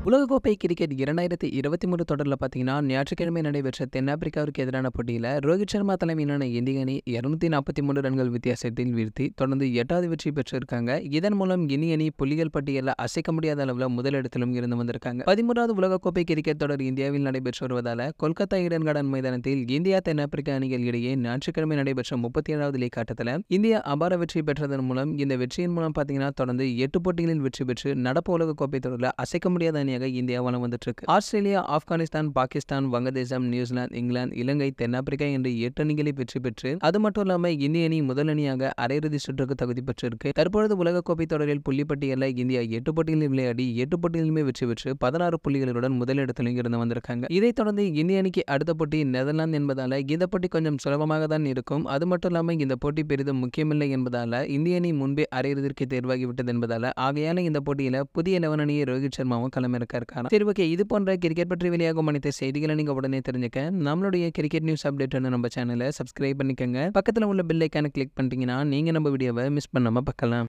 உலகக்கோப்பை கிரிக்கெட் இரண்டாயிரத்தி இருபத்தி மூணு தொடரில் பார்த்தீங்கன்னா ஞாயிற்றுக்கிழமை நடைபெற்ற தென்னாப்பிரிக்காவிற்கு எதிரான போட்டியில் ரோஹித் சர்மா தலைமையிலான இந்திய அணி இருநூத்தி நாற்பத்தி மூணு ரன்கள் வித்தியாசத்தில் வீழ்த்தி தொடர்ந்து எட்டாவது வெற்றி பெற்றிருக்காங்க இதன் மூலம் இந்திய அணி புள்ளிகள் பட்டியலில் அசைக்க முடியாத அளவில் முதலிடத்திலும் இருந்து வந்திருக்காங்க பதிமூன்றாவது உலகக்கோப்பை கிரிக்கெட் தொடர் இந்தியாவில் நடைபெற்று வருவதால் கொல்கத்தா ஈடன் கார்டன் மைதானத்தில் இந்தியா தென்னாப்பிரிக்கா அணிகள் இடையே ஞாயிற்றுக்கிழமை நடைபெற்ற முப்பத்தி ஏழாவது லீக் ஆட்டத்தில் இந்தியா அபார வெற்றி பெற்றதன் மூலம் இந்த வெற்றியின் மூலம் பார்த்தீங்கன்னா தொடர்ந்து எட்டு போட்டிகளில் வெற்றி பெற்று நடப்பு உலகக்கோப்பை தொடரில் அசைக்க முடியாத அணியாக இந்தியா வலம் வந்துட்டு இருக்கு ஆஸ்திரேலியா ஆப்கானிஸ்தான் பாகிஸ்தான் வங்கதேசம் நியூசிலாந்து இங்கிலாந்து இலங்கை தென்னாப்பிரிக்கா என்று எட்டு அணிகளை வெற்றி பெற்று அது மட்டும் இல்லாமல் இந்திய அணி முதல் அணியாக அரையிறுதி சுற்றுக்கு தகுதி பெற்றிருக்கு தற்பொழுது உலகக்கோப்பை தொடரில் புள்ளிப்பட்டியலில் இந்தியா எட்டு போட்டிகளில் விளையாடி எட்டு போட்டிகளிலுமே வெற்றி பெற்று பதினாறு புள்ளிகளுடன் முதலிடத்திலும் இருந்து வந்திருக்காங்க இதைத் தொடர்ந்து இந்திய அணிக்கு அடுத்த போட்டி நெதர்லாந்து என்பதால இந்த போட்டி கொஞ்சம் சுலபமாக தான் இருக்கும் அது மட்டும் இல்லாமல் இந்த போட்டி பெரிதும் முக்கியமில்லை என்பதால இந்திய அணி முன்பே அரையிறுதிக்கு தேர்வாகிவிட்டது என்பதால ஆகையால இந்த போட்டியில புதிய லெவன் அணியை ரோஹித் சர்மாவும் களமிறக்க இருக்காங்க சரி ஓகே இது போன்ற கிரிக்கெட் பற்றி வெளியாகும் அனைத்து செய்திகளை நீங்க உடனே தெரிஞ்சுக்க நம்மளுடைய கிரிக்கெட் நியூஸ் அப்டேட் நம்ம சேனலை சப்ஸ்கிரைப் பண்ணிக்கோங்க பக்கத்தில் உள்ள பெல் ஐக்கானை கிளிக் பண்ணிட்டீங்கன்னா நீங்க நம்ம வீடியோவை மிஸ் பண்ணாம பார்க்கலாம்